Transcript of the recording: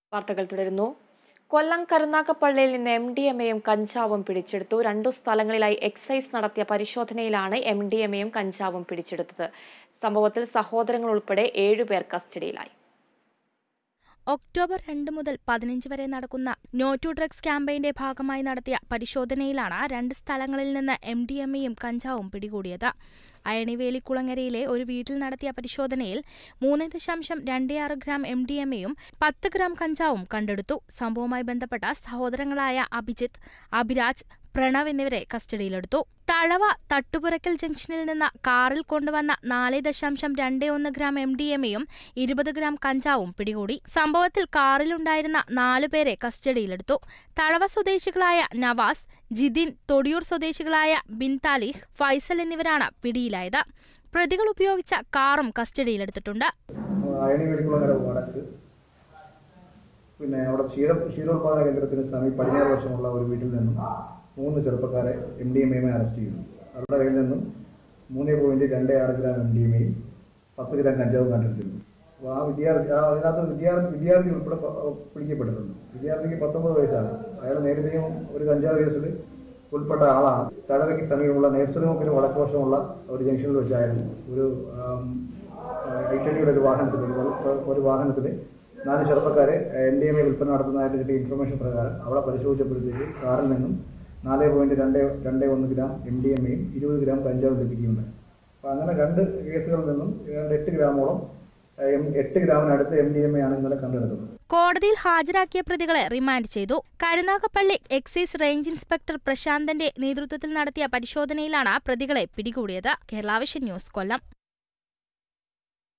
വാർത്തകൾ തുടരുന്നു കൊല്ലം കരുനാഗപ്പള്ളിയിൽ നിന്ന് എം ഡി എം എയും കഞ്ചാവും പിടിച്ചെടുത്തു രണ്ടു സ്ഥലങ്ങളിലായി എക്സൈസ് നടത്തിയ പരിശോധനയിലാണ് എം ഡി എം എയും കഞ്ചാവും പിടിച്ചെടുത്തത് സംഭവത്തിൽ സഹോദരങ്ങൾ ഉൾപ്പെടെ ഏഴുപേർ കസ്റ്റഡിയിലായി ഒക്ടോബർ രണ്ട് മുതൽ പതിനഞ്ച് വരെ നടക്കുന്ന നോ ടു ഡ്രഗ്സ് ക്യാമ്പയിന്റെ ഭാഗമായി നടത്തിയ പരിശോധനയിലാണ് രണ്ട് സ്ഥലങ്ങളിൽ നിന്ന് എം ഡി എം എയും കഞ്ചാവും പിടികൂടിയത് അയണിവേലിക്കുളങ്ങരയിലെ ഒരു വീട്ടിൽ നടത്തിയ പരിശോധനയിൽ മൂന്ന് ദശാംശം രണ്ട് ആറ് ഗ്രാം എം ഡി എം എയും പത്ത് ഗ്രാം കഞ്ചാവും കണ്ടെടുത്തു സംഭവവുമായി ബന്ധപ്പെട്ട സഹോദരങ്ങളായ അഭിജിത്ത് അഭിരാജ് പ്രണവ് എന്നിവരെ കസ്റ്റഡിയിലെടുത്തു തഴവ തട്ടുപുരക്കൽ ജംഗ്ഷനിൽ നിന്ന് കാറിൽ കൊണ്ടുവന്ന നാല് ദശാംശം രണ്ട് ഒന്ന് ഗ്രാം എം ഡി എം എയും ഇരുപത് ഗ്രാം കഞ്ചാവും പിടികൂടി സംഭവത്തിൽ കാറിലുണ്ടായിരുന്ന നാലുപേരെ കസ്റ്റഡിയിലെടുത്തു തഴവ സ്വദേശികളായ നവാസ് ജിതിൻ തൊടിയൂർ സ്വദേശികളായ ബിൻ താലിഹ് ഫൈസൽ എന്നിവരാണ് പിടിയിലായത് പ്രതികൾ ഉപയോഗിച്ച കാറും കസ്റ്റഡിയിലെടുത്തിട്ടുണ്ട് അയണി വെളിക്കുളങ്ങര വടക്ക് പിന്നെ അവിടെ ക്ഷീര ക്ഷീരോത്പാദന കേന്ദ്രത്തിന് സമീപം പടിഞ്ഞാറ് വശമുള്ള ഒരു വീട്ടിൽ നിന്നും മൂന്ന് ചെറുപ്പക്കാരെ എം ഡി എം എയുമായി അറസ്റ്റ് ചെയ്യുന്നു അവരുടെ കയ്യിൽ നിന്നും മൂന്ന് പോയിന്റ് രണ്ട് ആറ് ഗ്രാം എം ഡി എം എയും പത്ത് ഗ്രാം കഞ്ചാവും കണ്ടെടുത്തിരുന്നു അപ്പോൾ ആ വിദ്യാർത്ഥി ആ അതിനകത്ത് വിദ്യാർത്ഥി വിദ്യാർത്ഥി ഉൾപ്പെടെ പ- പിടിക്കപ്പെട്ടിട്ടുണ്ട് വിദ്യാർത്ഥിക്ക് പത്തൊമ്പത് വയസ്സാണ് അയാൾ നേരത്തെയും ഒരു കഞ്ചാവ് കേസിൽ ഉൾപ്പെട്ട ആളാണ് തടവയ്ക്ക് സമീപമുള്ള നഴ്സറി മുക്കിന് വടക്കുവശമുള്ള ഒരു ജംഗ്ഷനിൽ വെച്ചായിരുന്നു ഒരു ഐറ്റഡിയുടെ ഒരു വാഹനത്തിൽ ഒരു- ഒരു വാഹനത്തിൽ നാല് ചെറുപ്പക്കാരെ എം ഡി എം എ വിൽപ്പന നടത്തുന്നതായിട്ട് കിട്ടിയ ഇൻഫർമേഷൻ പ്രകാരം അവിടെ പരിശോധിച്ചപ്പോഴത്തേക്ക് കാറിൽ നിന്നും നാല് പോയിന്റ് രണ്ട് രണ്ട് ഒന്ന് ഗ്രാം എം ഡി എം എയും ഇരുപത് ഗ്രാം കഞ്ചാവും ലഭിക്കുകയുണ്ടായി അപ്പോൾ അങ്ങനെ രണ്ട് കേസുകളിൽ നിന്നും ഏതാണ്ട് എട്ട് ഗ്രാമോളം ഏഹ്, എം- എട്ട് ഗ്രാമിനടുത്ത് എം ഡി എം എ ആണ് ഇന്നലെ കണ്ടെടുത്തത് കോടതിയിൽ ഹാജരാക്കിയ പ്രതികളെ റിമാൻഡ് ചെയ്തു കരുനാഗപ്പള്ളി എക്സൈസ് റേഞ്ച് ഇൻസ്പെക്ടർ പ്രശാന്തന്റെ നേതൃത്വത്തിൽ നടത്തിയ പരിശോധനയിലാണ് പ്രതികളെ പിടികൂടിയത് കേരളാവിഷൻ ന്യൂസ് കൊല്ലം